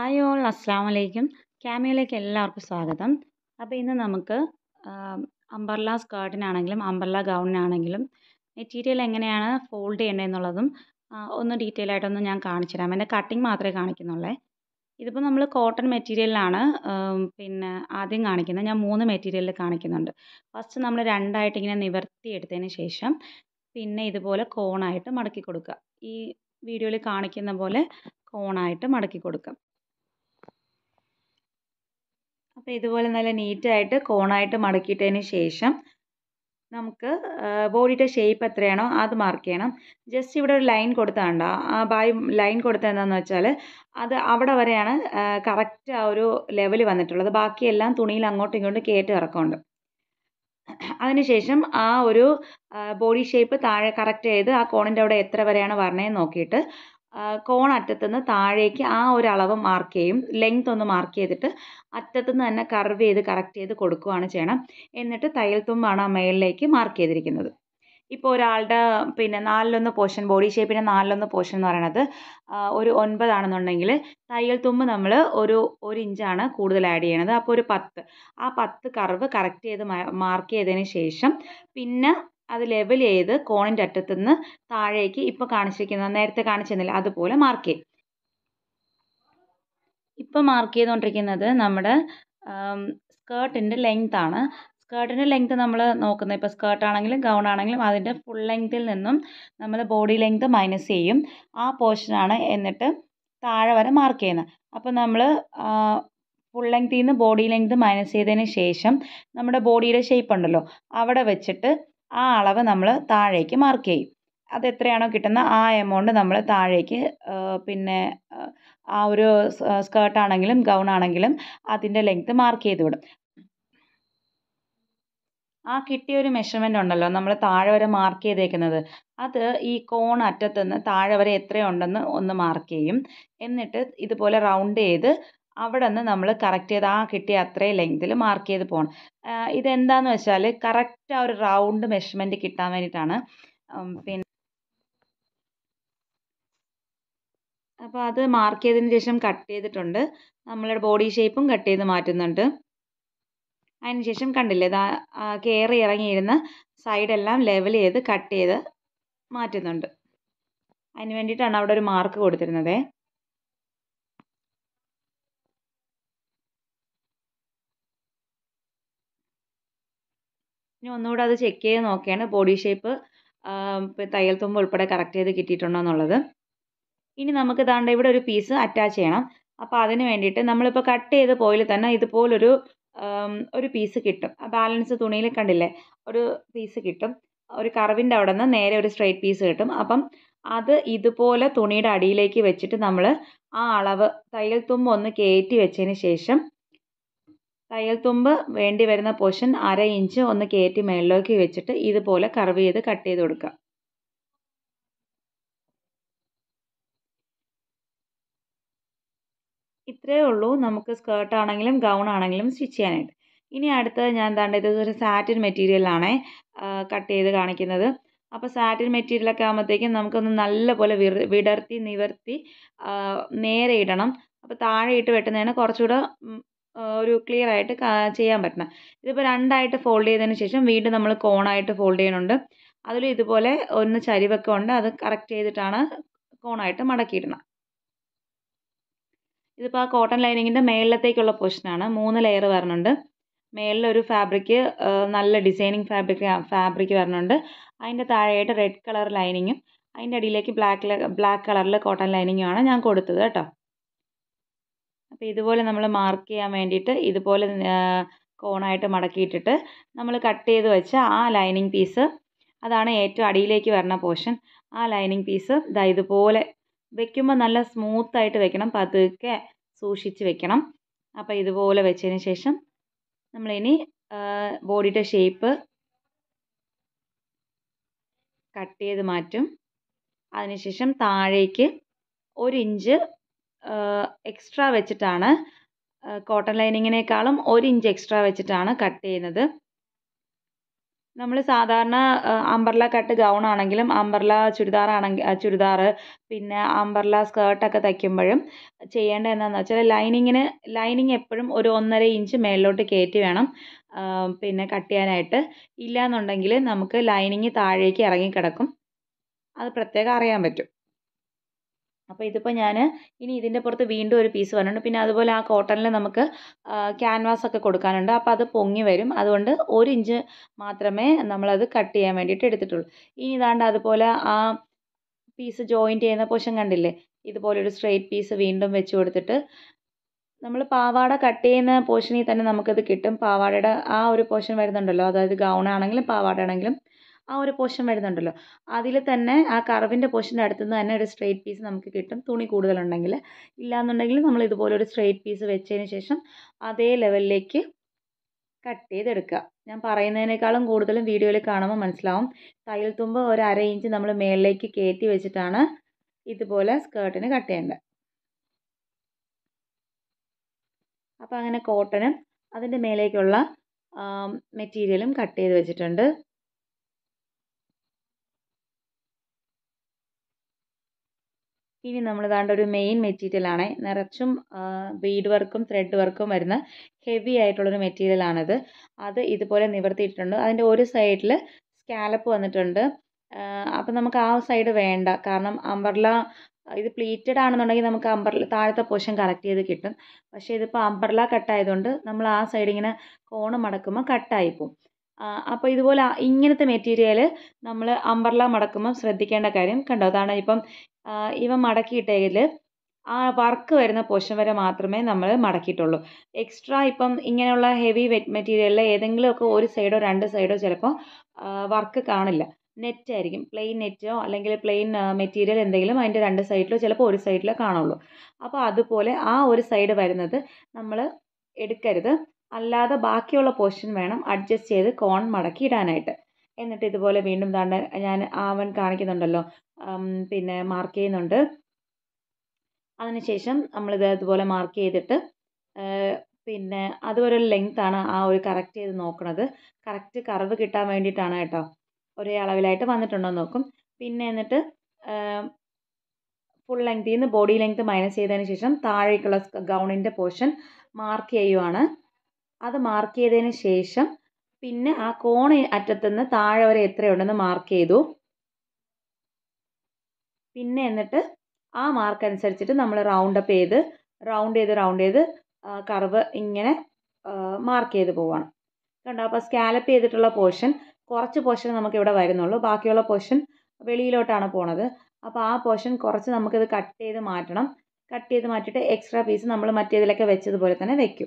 hi all അസ്സാം വലൈക്കും ക്യാമിയോയിലേക്ക് എല്ലാവർക്കും സ്വാഗതം അപ്പോൾ ഇന്ന് നമുക്ക് അംബർല സ്കേർട്ടിനാണെങ്കിലും അംബർല ഗൗണിനാണെങ്കിലും മെറ്റീരിയൽ എങ്ങനെയാണ് ഫോൾഡ് ചെയ്യേണ്ടതെന്നുള്ളതും ഒന്ന് ഡീറ്റെയിൽ ആയിട്ടൊന്ന് ഞാൻ കാണിച്ചു തരാം എൻ്റെ കട്ടിങ് മാത്രമേ കാണിക്കുന്നുള്ളേ ഇതിപ്പോൾ നമ്മൾ കോട്ടൺ മെറ്റീരിയലിലാണ് പിന്നെ ആദ്യം കാണിക്കുന്നത് ഞാൻ മൂന്ന് മെറ്റീരിയലിൽ കാണിക്കുന്നുണ്ട് ഫസ്റ്റ് നമ്മൾ രണ്ടായിട്ട് ഇങ്ങനെ നിവർത്തി എടുത്തതിന് ശേഷം പിന്നെ ഇതുപോലെ കോണായിട്ട് മടക്കി കൊടുക്കുക ഈ വീഡിയോയിൽ കാണിക്കുന്ന പോലെ കോണായിട്ട് മടക്കി കൊടുക്കാം അപ്പോൾ ഇതുപോലെ നല്ല നീറ്റായിട്ട് കോണായിട്ട് മടക്കിയിട്ടതിന് ശേഷം നമുക്ക് ബോഡിയുടെ ഷേപ്പ് എത്രയാണോ അത് മാർക്ക് ചെയ്യണം ജസ്റ്റ് ഇവിടെ ഒരു ലൈൻ കൊടുത്താണ്ട ആ ബായ് ലൈൻ കൊടുത്തത് എന്താണെന്ന് വെച്ചാൽ അത് അവിടെ വരെയാണ് കറക്റ്റ് ആ ഒരു ലെവൽ വന്നിട്ടുള്ളത് ബാക്കിയെല്ലാം തുണിയിൽ അങ്ങോട്ടും ഇങ്ങോട്ടും കയറ്റി ഇറക്കമുണ്ട് അതിനുശേഷം ആ ഒരു ബോഡി ഷേപ്പ് താഴെ കറക്റ്റ് ചെയ്ത് ആ കോണിൻ്റെ അവിടെ എത്ര വരെയാണ് വരണേന്ന് നോക്കിയിട്ട് കോൺ അറ്റത്തുനിന്ന് താഴേക്ക് ആ ഒരു അളവ് മാർക്ക് ചെയ്യും ലെങ്ത് ഒന്ന് മാർക്ക് ചെയ്തിട്ട് അറ്റത്തുനിന്ന് തന്നെ കർവ് ചെയ്ത് കറക്റ്റ് ചെയ്ത് കൊടുക്കുകയാണ് ചെയ്യണം എന്നിട്ട് തയ്യൽ തുമ്പാണ് ആ മേളിലേക്ക് മാർക്ക് ചെയ്തിരിക്കുന്നത് ഇപ്പോൾ ഒരാളുടെ പിന്നെ നാലിലൊന്ന് പോർഷൻ ബോഡി ഷേപ്പിൻ്റെ നാലിലൊന്ന് പോർഷൻ എന്ന് പറയുന്നത് ഒരു ഒൻപതാണെന്നുണ്ടെങ്കിൽ തയ്യൽ തുമ്പ് നമ്മൾ ഒരു ഒരു ഇഞ്ചാണ് കൂടുതൽ ആഡ് ചെയ്യണത് അപ്പോൾ ഒരു പത്ത് ആ പത്ത് കർവ് കറക്റ്റ് ചെയ്ത് മാർക്ക് ചെയ്തതിന് ശേഷം പിന്നെ അത് ലെവൽ ചെയ്ത് കോണിൻ്റെ അറ്റത്തുനിന്ന് താഴേക്ക് ഇപ്പോൾ കാണിച്ചിരിക്കുന്ന നേരത്തെ കാണിച്ചിരുന്നില്ല അതുപോലെ മാർക്ക് ചെയ്യും ഇപ്പോൾ മാർക്ക് ചെയ്തുകൊണ്ടിരിക്കുന്നത് നമ്മുടെ സ്കേർട്ടിൻ്റെ ലെങ്ത് ആണ് സ്കേർട്ടിൻ്റെ ലെങ്ത് നമ്മൾ നോക്കുന്നത് ഇപ്പോൾ സ്കേർട്ട് ആണെങ്കിലും ഗൗൺ ആണെങ്കിലും അതിൻ്റെ ഫുൾ ലെങ്ത്തിൽ നിന്നും നമ്മൾ ബോഡി ലെങ്ത് മൈനസ് ചെയ്യും ആ പോർഷനാണ് എന്നിട്ട് താഴെ വരെ മാർക്ക് ചെയ്യുന്നത് അപ്പോൾ നമ്മൾ ഫുൾ ലെങ്ത്തിൽ നിന്ന് ബോഡി ലെങ്ത് മൈനസ് ചെയ്തതിന് ശേഷം നമ്മുടെ ബോഡിയുടെ ഷേപ്പ് ഉണ്ടല്ലോ അവിടെ വെച്ചിട്ട് ആ അളവ് നമ്മൾ താഴേക്ക് മാർക്ക് ചെയ്യും അത് എത്രയാണോ കിട്ടുന്ന ആ എമൗണ്ട് നമ്മൾ താഴേക്ക് പിന്നെ ആ ഒരു സ്കേർട്ട് ആണെങ്കിലും ഗൗൺ ആണെങ്കിലും അതിൻ്റെ ലെങ്ത് മാർക്ക് ചെയ്ത് വിടും ആ കിട്ടിയ ഒരു മെഷർമെൻ്റ് ഉണ്ടല്ലോ നമ്മൾ താഴെ വരെ മാർക്ക് ചെയ്തേക്കുന്നത് അത് ഈ കോൺ അറ്റത്തുനിന്ന് താഴെ വരെ എത്രയുണ്ടെന്ന് ഒന്ന് മാർക്ക് ചെയ്യും എന്നിട്ട് ഇതുപോലെ റൗണ്ട് ചെയ്ത് അവിടെ നിന്ന് നമ്മൾ കറക്റ്റ് ചെയ്ത് ആ കിട്ടിയ അത്രയും ലെങ്തിൽ മാർക്ക് ചെയ്ത് പോകണം ഇതെന്താന്ന് വെച്ചാൽ കറക്റ്റ് ആ ഒരു റൗണ്ട് മെഷർമെൻറ്റ് കിട്ടാൻ വേണ്ടിയിട്ടാണ് പിന്നെ അപ്പോൾ അത് മാർക്ക് ചെയ്തതിന് ശേഷം കട്ട് ചെയ്തിട്ടുണ്ട് നമ്മളുടെ ബോഡി ഷേപ്പും കട്ട് ചെയ്ത് മാറ്റുന്നുണ്ട് അതിന് ശേഷം കണ്ടില്ലേ ഇതാ കയറി ഇറങ്ങിയിരുന്ന സൈഡെല്ലാം ലെവൽ ചെയ്ത് കട്ട് ചെയ്ത് മാറ്റുന്നുണ്ട് അതിന് വേണ്ടിയിട്ടാണ് അവിടെ ഒരു മാർക്ക് കൊടുത്തിരുന്നത് ഇനി ഒന്നുകൂടെ അത് ചെക്ക് ചെയ്ത് നോക്കിയാണ് ബോഡി ഷേപ്പ് തയ്യൽ തുമ്പ് ഉൾപ്പെടെ കറക്റ്റ് ചെയ്ത് കിട്ടിയിട്ടുണ്ടോ എന്നുള്ളത് ഇനി നമുക്ക് ദാണ്ട ഇവിടെ ഒരു പീസ് അറ്റാച്ച് ചെയ്യണം അപ്പോൾ അതിന് വേണ്ടിയിട്ട് നമ്മളിപ്പോൾ കട്ട് ചെയ്ത് പോയിൽ തന്നെ ഇതുപോലൊരു ഒരു പീസ് കിട്ടും ബാലൻസ് തുണിയിൽ കണ്ടില്ലേ ഒരു പീസ് കിട്ടും ഒരു കർവിൻ്റെ അവിടെ നിന്ന് നേരെ ഒരു സ്ട്രെയിറ്റ് പീസ് കിട്ടും അപ്പം അത് ഇതുപോലെ തുണിയുടെ അടിയിലേക്ക് വെച്ചിട്ട് നമ്മൾ ആ അളവ് തയ്യൽ തുമ്പ് ഒന്ന് കയറ്റി വെച്ചതിന് ശേഷം തയ്യൽ തുമ്പ് വേണ്ടി വരുന്ന പോർഷൻ അര ഇഞ്ച് ഒന്ന് കയറ്റി മേളിലേക്ക് വെച്ചിട്ട് ഇതുപോലെ കർവ് ചെയ്ത് കട്ട് ചെയ്ത് കൊടുക്കുക ഇത്രയേ ഉള്ളൂ നമുക്ക് സ്കേർട്ട് ആണെങ്കിലും ഗൗൺ ആണെങ്കിലും സ്റ്റിച്ച് ചെയ്യാനായിട്ട് ഇനി അടുത്തത് ഞാൻ എന്താണ്ട് ഇത് ഒരു സാറ്റിൻ മെറ്റീരിയലാണ് കട്ട് ചെയ്ത് കാണിക്കുന്നത് അപ്പോൾ സാറ്റിൻ മെറ്റീരിയലൊക്കെ ആകുമ്പോഴത്തേക്കും നമുക്കൊന്ന് നല്ലപോലെ വിർ വിടർത്തി നിവർത്തി നേരെ ഇടണം അപ്പോൾ താഴെ ഇട്ട് വെട്ടുന്നതാണ് കുറച്ചുകൂടെ ഒരു ക്ലിയർ ആയിട്ട് ചെയ്യാൻ പറ്റണം ഇതിപ്പോൾ രണ്ടായിട്ട് ഫോൾഡ് ചെയ്തതിന് ശേഷം വീണ്ടും നമ്മൾ കോണായിട്ട് ഫോൾഡ് ചെയ്യുന്നുണ്ട് അതിലും ഇതുപോലെ ഒന്ന് ചരിവൊക്കെ ഉണ്ട് അത് കറക്റ്റ് ചെയ്തിട്ടാണ് കോണായിട്ട് മടക്കിയിടണം ഇതിപ്പോൾ ആ കോട്ടൺ ലൈനിങ്ങിൻ്റെ മേളിലത്തേക്കുള്ള പോർഷനാണ് മൂന്ന് ലെയർ വരുന്നുണ്ട് മേളിലൊരു ഫാബ്രിക് നല്ല ഡിസൈനിങ് ഫാബ്രിക് ഫാബ്രിക് വരുന്നുണ്ട് അതിൻ്റെ താഴെയായിട്ട് റെഡ് കളർ ലൈനിങ്ങും അതിൻ്റെ അടിയിലേക്ക് ബ്ലാക്ക് ബ്ലാക്ക് കളറിൽ കോട്ടൺ ലൈനിങ്ങുമാണ് ഞാൻ കൊടുത്തത് കേട്ടോ അപ്പോൾ ഇതുപോലെ നമ്മൾ മാർക്ക് ചെയ്യാൻ വേണ്ടിയിട്ട് ഇതുപോലെ കോണായിട്ട് മടക്കിയിട്ടിട്ട് നമ്മൾ കട്ട് ചെയ്ത് വെച്ച ആ ലൈനിങ് പീസ് അതാണ് ഏറ്റവും അടിയിലേക്ക് വരുന്ന പോർഷൻ ആ ലൈനിങ് പീസ് ഇതാ ഇതുപോലെ വെക്കുമ്പോൾ നല്ല സ്മൂത്തായിട്ട് വെക്കണം പതുക്കെ സൂക്ഷിച്ച് വെക്കണം അപ്പോൾ ഇതുപോലെ വെച്ചതിന് ശേഷം നമ്മളിനി ബോഡിയുടെ ഷേപ്പ് കട്ട് ചെയ്ത് മാറ്റും അതിനുശേഷം താഴേക്ക് ഒരു ഇഞ്ച് എക്സ്ട്രാ വെച്ചിട്ടാണ് കോട്ടൺ ലൈനിങ്ങിനേക്കാളും ഒരു ഇഞ്ച് എക്സ്ട്രാ വെച്ചിട്ടാണ് കട്ട് ചെയ്യുന്നത് നമ്മൾ സാധാരണ അംബർല കട്ട് ഗൗൺ ആണെങ്കിലും അംബർല ചുരിദാർ ആണെങ്കിൽ ചുരിദാർ പിന്നെ അംബർല സ്കേർട്ടൊക്കെ തയ്ക്കുമ്പോഴും ചെയ്യേണ്ടത് എന്താണെന്ന് വെച്ചാൽ ലൈനിങ്ങിന് ലൈനിങ് എപ്പോഴും ഒരു ഒന്നര ഇഞ്ച് മേളിലോട്ട് കയറ്റി വേണം പിന്നെ കട്ട് ചെയ്യാനായിട്ട് ഇല്ലയെന്നുണ്ടെങ്കിൽ നമുക്ക് ലൈനിങ് താഴേക്ക് ഇറങ്ങിക്കിടക്കും അത് പ്രത്യേകം അറിയാൻ പറ്റും അപ്പോൾ ഇതിപ്പോൾ ഞാൻ ഇനി ഇതിൻ്റെ പുറത്ത് വീണ്ടും ഒരു പീസ് വന്നിട്ടുണ്ട് പിന്നെ അതുപോലെ ആ കോട്ടണിൽ നമുക്ക് ക്യാൻവാസ് ഒക്കെ കൊടുക്കാനുണ്ട് അപ്പോൾ അത് പൊങ്ങി വരും അതുകൊണ്ട് ഒരു ഇഞ്ച് മാത്രമേ നമ്മളത് കട്ട് ചെയ്യാൻ വേണ്ടിയിട്ട് എടുത്തിട്ടുള്ളൂ ഇനി ഇതാണ്ട് അതുപോലെ ആ പീസ് ജോയിൻറ്റ് ചെയ്യുന്ന പൊഷൻ കണ്ടില്ലേ ഇതുപോലൊരു സ്ട്രെയിറ്റ് പീസ് വീണ്ടും വെച്ച് കൊടുത്തിട്ട് നമ്മൾ പാവാട കട്ട് ചെയ്യുന്ന പോർഷനിൽ തന്നെ നമുക്കത് കിട്ടും പാവാടയുടെ ആ ഒരു പോർഷൻ വരുന്നുണ്ടല്ലോ അതായത് ഗൗൺ ആണെങ്കിലും പാവാട ആണെങ്കിലും ആ ഒരു പോർഷൻ വരുന്നുണ്ടല്ലോ അതിൽ തന്നെ ആ കർവിൻ്റെ പോർഷൻ്റെ അടുത്ത് നിന്ന് തന്നെ ഒരു സ്ട്രെയിറ്റ് പീസ് നമുക്ക് കിട്ടും തുണി കൂടുതലുണ്ടെങ്കിൽ ഇല്ലാന്നുണ്ടെങ്കിൽ നമ്മൾ ഇതുപോലെ ഒരു സ്ട്രെയിറ്റ് പീസ് വെച്ചതിന് ശേഷം അതേ ലെവലിലേക്ക് കട്ട് ചെയ്തെടുക്കുക ഞാൻ പറയുന്നതിനേക്കാളും കൂടുതലും വീഡിയോയിൽ കാണുമ്പോൾ മനസ്സിലാവും തയ്യൽ തുമ്പ് ഒരു അര ഇഞ്ച് നമ്മൾ മേളിലേക്ക് കയറ്റി വെച്ചിട്ടാണ് ഇതുപോലെ സ്കേർട്ടിന് കട്ട് ചെയ്യേണ്ടത് അപ്പോൾ അങ്ങനെ കോട്ടനും അതിൻ്റെ മേലേക്കുള്ള മെറ്റീരിയലും കട്ട് ചെയ്ത് വെച്ചിട്ടുണ്ട് ഇനി നമ്മൾ ഇതാണ്ട് ഒരു മെയിൻ മെറ്റീരിയലാണ് നിറച്ചും ബീഡ് വർക്കും ത്രെഡ് വർക്കും വരുന്ന ഹെവി ആയിട്ടുള്ളൊരു മെറ്റീരിയലാണിത് അത് ഇതുപോലെ നിവർത്തിയിട്ടുണ്ട് അതിൻ്റെ ഒരു സൈഡിൽ സ്കാലപ്പ് വന്നിട്ടുണ്ട് അപ്പം നമുക്ക് ആ സൈഡ് വേണ്ട കാരണം അംബർല ഇത് പ്ലീറ്റഡ് ആണെന്നുണ്ടെങ്കിൽ നമുക്ക് അംബർല താഴത്തെ പോർഷൻ കറക്റ്റ് ചെയ്ത് കിട്ടും പക്ഷേ ഇതിപ്പോൾ അംബർല കട്ടായതുകൊണ്ട് നമ്മൾ ആ സൈഡ് ഇങ്ങനെ കോണ് മടക്കുമ്പോൾ കട്ടായിപ്പോവും അപ്പോൾ ഇതുപോലെ ഇങ്ങനത്തെ മെറ്റീരിയൽ നമ്മൾ അംബർല മടക്കുമ്പോൾ ശ്രദ്ധിക്കേണ്ട കാര്യം കണ്ടോ അതാണ് ഇപ്പം ഇവ മടക്കിയിട്ടതിൽ ആ വർക്ക് വരുന്ന പോർഷൻ വരെ മാത്രമേ നമ്മൾ മടക്കിയിട്ടുള്ളൂ എക്സ്ട്രാ ഇപ്പം ഇങ്ങനെയുള്ള ഹെവി വെറ്റ് മെറ്റീരിയലിൽ ഏതെങ്കിലുമൊക്കെ ഒരു സൈഡോ രണ്ട് സൈഡോ ചിലപ്പോൾ വർക്ക് കാണില്ല നെറ്റ് ആയിരിക്കും പ്ലെയിൻ നെറ്റോ അല്ലെങ്കിൽ പ്ലെയിൻ മെറ്റീരിയൽ എന്തെങ്കിലും അതിൻ്റെ രണ്ട് സൈഡിലോ ചിലപ്പോൾ ഒരു സൈഡിലോ കാണുള്ളൂ അപ്പോൾ അതുപോലെ ആ ഒരു സൈഡ് വരുന്നത് നമ്മൾ എടുക്കരുത് അല്ലാതെ ബാക്കിയുള്ള പോർഷൻ വേണം അഡ്ജസ്റ്റ് ചെയ്ത് കോൺ മടക്കി ഇടാനായിട്ട് എന്നിട്ട് ഇതുപോലെ വീണ്ടും താണ്ട് ഞാൻ ആവൻ കാണിക്കുന്നുണ്ടല്ലോ പിന്നെ മാർക്ക് ചെയ്യുന്നുണ്ട് അതിനുശേഷം നമ്മളിത് ഇതുപോലെ മാർക്ക് ചെയ്തിട്ട് പിന്നെ അതുപോലെ ഒരു ലെങ്ത്താണ് ആ ഒരു കറക്റ്റ് ചെയ്ത് നോക്കണത് കറക്റ്റ് കർവ് കിട്ടാൻ വേണ്ടിയിട്ടാണ് കേട്ടോ ഒരേ അളവിലായിട്ട് വന്നിട്ടുണ്ടോ എന്ന് നോക്കും പിന്നെ എന്നിട്ട് ഫുൾ ലെങ്തിൽ നിന്ന് ബോഡി ലെങ്ത് മൈനസ് ചെയ്തതിന് ശേഷം താഴേക്കുള്ള ഗൗണിൻ്റെ പോർഷൻ മാർക്ക് ചെയ്യുവാണ് അത് മാർക്ക് ചെയ്തതിന് ശേഷം പിന്നെ ആ കോണ് അറ്റത്തുനിന്ന് താഴെ വരെ എത്രയുണ്ടെന്ന് മാർക്ക് ചെയ്തു പിന്നെ എന്നിട്ട് ആ മാർക്ക് അനുസരിച്ചിട്ട് നമ്മൾ റൗണ്ട് അപ്പ് ചെയ്ത് റൗണ്ട് ചെയ്ത് റൗണ്ട് ചെയ്ത് കർവ് ഇങ്ങനെ മാർക്ക് ചെയ്ത് പോവാണ് കണ്ടോ അപ്പോൾ സ്കാലപ്പ് ചെയ്തിട്ടുള്ള പോർഷൻ കുറച്ച് പോർഷൻ നമുക്ക് ഇവിടെ വരുന്നുള്ളൂ ബാക്കിയുള്ള പോർഷൻ വെളിയിലോട്ടാണ് പോണത് അപ്പോൾ ആ പോർഷൻ കുറച്ച് നമുക്കിത് കട്ട് ചെയ്ത് മാറ്റണം കട്ട് ചെയ്ത് മാറ്റിയിട്ട് എക്സ്ട്രാ പീസ് നമ്മൾ മറ്റേതിലൊക്കെ വെച്ചതുപോലെ തന്നെ വെക്കും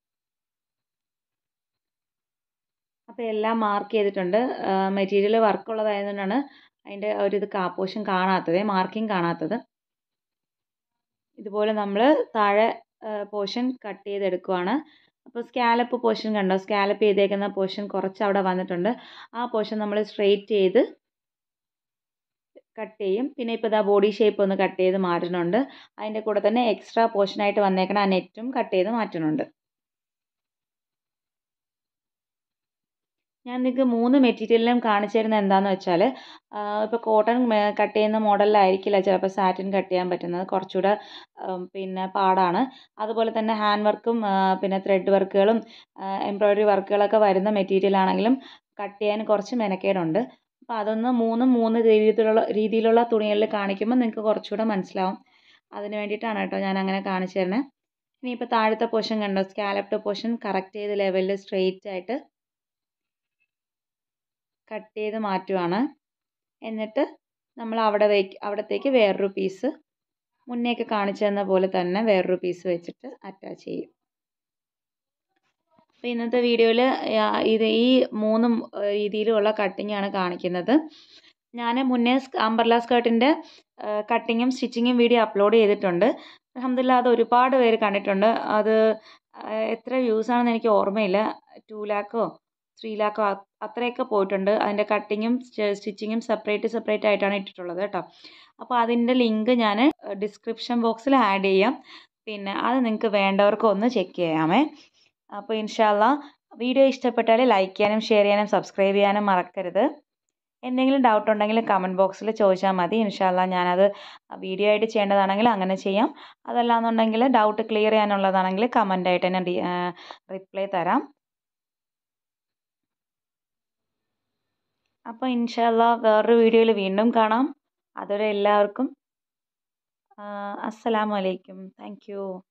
അപ്പോൾ എല്ലാം മാർക്ക് ചെയ്തിട്ടുണ്ട് മെറ്റീരിയൽ വർക്കുള്ളതായതുകൊണ്ടാണ് അതിൻ്റെ ഒരു ഇത് കാ പോർഷൻ കാണാത്തത് മാർക്കിംഗ് കാണാത്തത് ഇതുപോലെ നമ്മൾ താഴെ പോർഷൻ കട്ട് ചെയ്തെടുക്കുവാണ് അപ്പോൾ സ്കാലപ്പ് പോർഷൻ കണ്ടോ സ്കാലപ്പ് ചെയ്തേക്കുന്ന പോർഷൻ കുറച്ച് അവിടെ വന്നിട്ടുണ്ട് ആ പോർഷൻ നമ്മൾ സ്ട്രെയിറ്റ് ചെയ്ത് കട്ട് ചെയ്യും പിന്നെ ഇപ്പോൾ ഇതാ ബോഡി ഷേപ്പ് ഒന്ന് കട്ട് ചെയ്ത് മാറ്റുന്നുണ്ട് അതിൻ്റെ കൂടെ തന്നെ എക്സ്ട്രാ പോർഷനായിട്ട് വന്നേക്കണ ആ നെറ്റും കട്ട് ചെയ്ത് മാറ്റുന്നുണ്ട് ഞാൻ നിങ്ങൾക്ക് മൂന്ന് മെറ്റീരിയലിലും കാണിച്ചു തരുന്നത് എന്താണെന്ന് വെച്ചാൽ ഇപ്പോൾ കോട്ടൺ കട്ട് ചെയ്യുന്ന മോഡലിലായിരിക്കില്ല ചിലപ്പോൾ സാറ്റിൻ കട്ട് ചെയ്യാൻ പറ്റുന്നത് കുറച്ചുകൂടെ പിന്നെ പാടാണ് അതുപോലെ തന്നെ ഹാൻഡ് വർക്കും പിന്നെ ത്രെഡ് വർക്കുകളും എംബ്രോയ്ഡറി വർക്കുകളൊക്കെ വരുന്ന മെറ്റീരിയൽ ആണെങ്കിലും കട്ട് ചെയ്യാൻ കുറച്ച് മെനക്കേടുണ്ട് അപ്പോൾ അതൊന്ന് മൂന്നും മൂന്ന് രീതിയിലുള്ള രീതിയിലുള്ള തുണികളിൽ കാണിക്കുമ്പോൾ നിങ്ങൾക്ക് കുറച്ചുകൂടെ മനസ്സിലാവും അതിന് വേണ്ടിയിട്ടാണ് കേട്ടോ ഞാൻ അങ്ങനെ കാണിച്ചു തരുന്നത് ഇനിയിപ്പോൾ താഴത്തെ പോർഷൻ കണ്ടോ സ്കാലപ്ഡ് പോർഷൻ കറക്റ്റ് ചെയ്ത് ലെവലിൽ സ്ട്രെയിറ്റ് ആയിട്ട് കട്ട് ചെയ്ത് മാറ്റുവാണ് എന്നിട്ട് നമ്മൾ അവിടെ വയ്ക്ക് അവിടത്തേക്ക് വേറൊരു പീസ് മുന്നേയൊക്കെ കാണിച്ചു തന്ന പോലെ തന്നെ വേറൊരു പീസ് വെച്ചിട്ട് അറ്റാച്ച് ചെയ്യും അപ്പോൾ ഇന്നത്തെ വീഡിയോയിൽ ഇത് ഈ മൂന്ന് രീതിയിലുള്ള കട്ടിങ്ങാണ് കാണിക്കുന്നത് ഞാൻ മുന്നേ അംബർല സ്കേർട്ടിൻ്റെ കട്ടിങ്ങും സ്റ്റിച്ചിങ്ങും വീഡിയോ അപ്ലോഡ് ചെയ്തിട്ടുണ്ട് അലഹമില്ല അത് ഒരുപാട് പേര് കണ്ടിട്ടുണ്ട് അത് എത്ര വ്യൂസ് ആണെന്ന് എനിക്ക് ഓർമ്മയില്ല ടു ലാക്കോ ത്രീ ലാക്കോ അത്രയൊക്കെ പോയിട്ടുണ്ട് അതിൻ്റെ കട്ടിങ്ങും സ്റ്റിച്ചിങ്ങും സെപ്പറേറ്റ് സെപ്പറേറ്റ് ആയിട്ടാണ് ഇട്ടിട്ടുള്ളത് കേട്ടോ അപ്പോൾ അതിൻ്റെ ലിങ്ക് ഞാൻ ഡിസ്ക്രിപ്ഷൻ ബോക്സിൽ ആഡ് ചെയ്യാം പിന്നെ അത് നിങ്ങൾക്ക് വേണ്ടവർക്ക് ഒന്ന് ചെക്ക് ചെയ്യാമേ അപ്പോൾ ഇൻഷാല്ല വീഡിയോ ഇഷ്ടപ്പെട്ടാൽ ലൈക്ക് ചെയ്യാനും ഷെയർ ചെയ്യാനും സബ്സ്ക്രൈബ് ചെയ്യാനും മറക്കരുത് എന്തെങ്കിലും ഡൗട്ട് ഉണ്ടെങ്കിൽ കമൻറ്റ് ബോക്സിൽ ചോദിച്ചാൽ മതി ഇൻഷാല്ല ഞാനത് വീഡിയോ ആയിട്ട് ചെയ്യേണ്ടതാണെങ്കിൽ അങ്ങനെ ചെയ്യാം അതല്ലാന്നുണ്ടെങ്കിൽ ഡൗട്ട് ക്ലിയർ ചെയ്യാനുള്ളതാണെങ്കിൽ കമൻ്റ് ആയിട്ട് തന്നെ റിപ്ലൈ തരാം അപ്പോൾ ഇൻഷാല്ല വേറൊരു വീഡിയോയിൽ വീണ്ടും കാണാം അതുവരെ എല്ലാവർക്കും അസ്സലാമു അലൈക്കും താങ്ക് യു